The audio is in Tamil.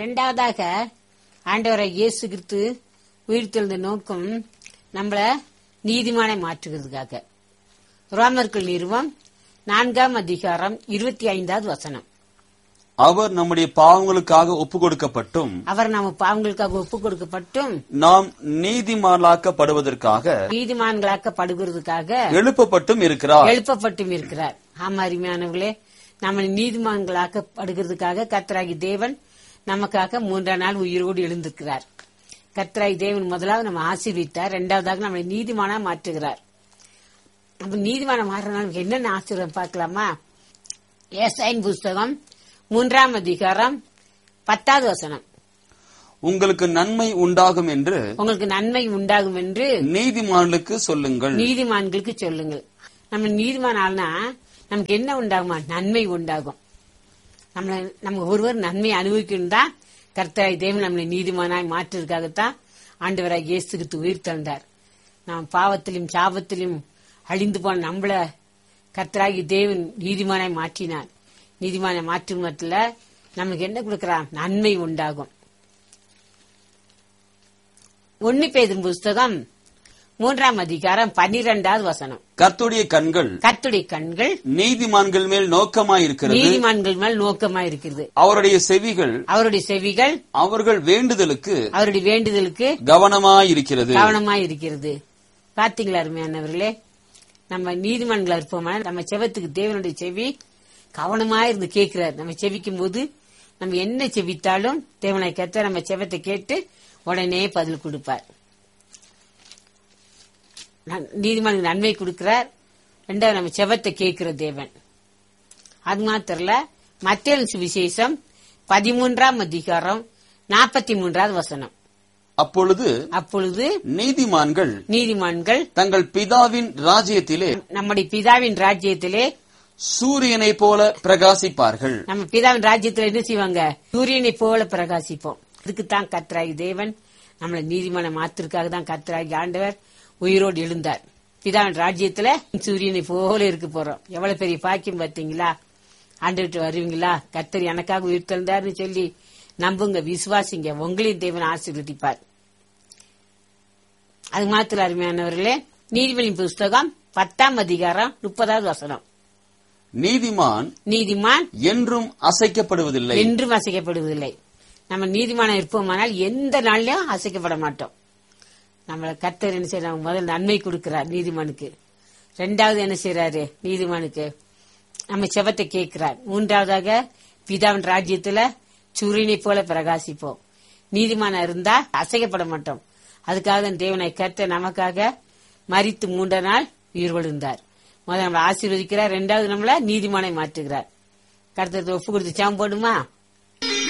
ரெண்டாவதாக ஆண்டவரை இயேசு கிறிஸ்து உயிர்த்தெழுந்த நோக்கம் நம்மள நீதிமானை மாற்றுகிறதுக்காக ரோமர்கள் நிறுவம் நான்காம் அதிகாரம் இருபத்தி ஐந்தாவது வசனம் அவர் நம்முடைய பாவங்களுக்காக ஒப்பு கொடுக்கப்பட்டும் அவர் நம்ம பாவங்களுக்காக ஒப்பு கொடுக்கப்பட்டும் நாம் நீதிமான்களாக்கப்படுவதற்காக நீதிமான்களாக்கப்படுகிறதுக்காக எழுப்பப்பட்டும் இருக்கிறார் எழுப்பப்பட்டும் இருக்கிறார் ஆமா அருமையானவர்களே நம்ம நீதிமான்களாக்கப்படுகிறதுக்காக கர்த்தராகி தேவன் நமக்காக மூன்றாம் நாள் உயிரோடு எழுந்திருக்கிறார் கர்த்தராகி தேவன் முதலாவது நம்ம ஆசீர்வித்தார் இரண்டாவதாக நம்மளை நீதிமானா மாற்றுகிறார் அப்ப நீதிமான மாறினால் நமக்கு என்னென்ன ஆசீர்வாதம் பார்க்கலாமா ஏசாயின் புஸ்தகம் மூன்றாம் அதிகாரம் பத்தாவது வசனம் உங்களுக்கு நன்மை உண்டாகும் என்று உங்களுக்கு நன்மை உண்டாகும் என்று நீதிமான்களுக்கு சொல்லுங்கள் நீதிமான்களுக்கு சொல்லுங்கள் நம்ம நீதிமான் ஆள்னா நமக்கு என்ன உண்டாகுமா நன்மை உண்டாகும் நம்மள நம்ம ஒருவர் நன்மை அனுபவிக்கணும் தான் கர்த்தராய் தேவன் நம்மளை நீதிமானாய் மாற்றுறதுக்காகத்தான் ஆண்டவராய் இயேசு கிறிஸ்து உயிர் தந்தார் நாம் பாவத்திலும் சாபத்திலும் அழிந்து போன நம்மள கர்த்தராகி தேவன் நீதிமானாய் மாற்றினார் நீதிமானை மாற்றும் மட்டில் நமக்கு என்ன கொடுக்கிறான் நன்மை உண்டாகும் ஒன்னு பேதும் புஸ்தகம் மூன்றாம் அதிகாரம் பன்னிரெண்டாவது வசனம் கர்த்துடைய கண்கள் கர்த்துடைய கண்கள் நீதிமான்கள் மேல் நோக்கமாயிருக்கிறது நீதிமான்கள் மேல் நோக்கமா இருக்கிறது அவருடைய செவிகள் அவருடைய செவிகள் அவர்கள் வேண்டுதலுக்கு அவருடைய வேண்டுதலுக்கு கவனமாயிருக்கிறது கவனமா இருக்கிறது பாத்தீங்களா அருமையானவர்களே நம்ம நீதிமன்றங்களா இருப்போமா நம்ம செவத்துக்கு தேவனுடைய செவி கவனமா இருந்து கேட்கிறார் நம்ம செவிக்கும் போது நம்ம என்ன செவித்தாலும் தேவனை கேட்ட நம்ம செவத்தை கேட்டு உடனே பதில் கொடுப்பார் நன்- நீதிமன்ற நன்மை கொடுக்கிறார் ரெண்டாவது நம்ம செவத்தை கேட்கிற தேவன் அது மாத்திரம் இல்ல மத்திய சுவிசேஷம் பதிமூன்றாம் அதிகாரம் நாற்பத்தி மூன்றாவது வசனம் அப்பொழுது அப்பொழுது நீதிமான்கள் நீதிமான்கள் தங்கள் பிதாவின் ராஜ்யத்திலே நம்முடைய பிதாவின் ராஜ்யத்திலே சூரியனைப் போல பிரகாசிப்பார்கள் நம்ம பிதாவின் ராஜ்யத்துல என்ன செய்வாங்க சூரியனை போல பிரகாசிப்போம் இதுக்குத்தான் கர்த்தராகி தேவன் நம்மளை நீதிமான மாத்திற்காக தான் கர்த்தராகி ஆண்டவர் உயிரோடு எழுந்தார் பிதாவின் ராஜ்யத்துல சூரியனை போல இருக்க போறோம் எவ்வளவு பெரிய பாக்கியம் பார்த்தீங்களா ஆண்டுகிட்டு வருவீங்களா கர்த்தர் எனக்காக உயிர் தந்தார்னு சொல்லி நம்புங்க விசுவாசிங்க உங்களையும் தேவன் ஆசீர்வதிப்பார் அது மாத்திர அருமையானவர்களே நீதிபதி புஸ்தகம் பத்தாம் அதிகாரம் முப்பதாவது வசனம் நீதிமான் நீதிமான் என்றும் அசைக்கப்படுவதில்லை என்றும் அசைக்கப்படுவதில்லை நம்ம நீதிமானம் இருப்போமானால் எந்த நாள்லயும் அசைக்கப்பட மாட்டோம் நம்மள கர்த்தர் என்ன செய்யறாங்க முதல் நன்மை கொடுக்கிறார் நீதிமானுக்கு ரெண்டாவது என்ன செய்யறாரு நீதிமானுக்கு நம்ம செவத்தை கேட்கிறார் மூன்றாவதாக பிதாவின் ராஜ்யத்துல சூரியனை போல பிரகாசிப்போம் நீதிமானா இருந்தா அசைக்கப்பட மாட்டோம் அதுக்காக தான் தேவனை கர்த்தர் நமக்காக மரித்து மூன்ற நாள் உயிர் கொழுந்தார் முதல் நம்மளை ஆசீர்வதிக்கிறார் ரெண்டாவது நம்மள நீதிமானை மாற்றுகிறார் கருத்தத்தை ஒப்பு கொடுத்து சாம் போடுமா